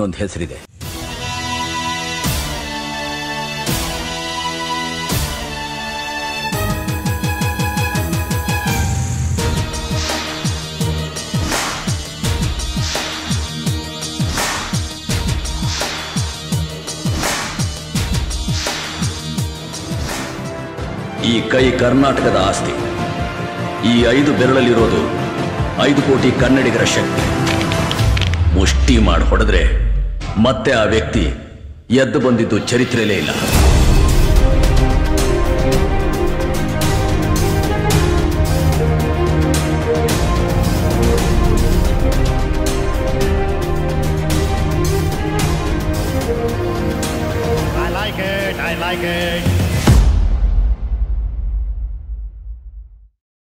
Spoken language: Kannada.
ಇನ್ನೊಂದು ಹೆಸರಿದೆ ಈ ಕೈ ಕರ್ನಾಟಕದ ಆಸ್ತಿ ಈ ಐದು ಬೆರಳಲ್ಲಿರೋದು ಐದು ಕೋಟಿ ಕನ್ನಡಿಗರ ಶಕ್ತಿ ಮುಷ್ಟಿ ಮಾಡಿ ಹೊಡೆದ್ರೆ ಮತ್ತೆ ಆ ವ್ಯಕ್ತಿ ಎದ್ದು ಬಂದಿದ್ದು ಚರಿತ್ರೆಯಲ್ಲೇ ಇಲ್ಲ I like it, I like it.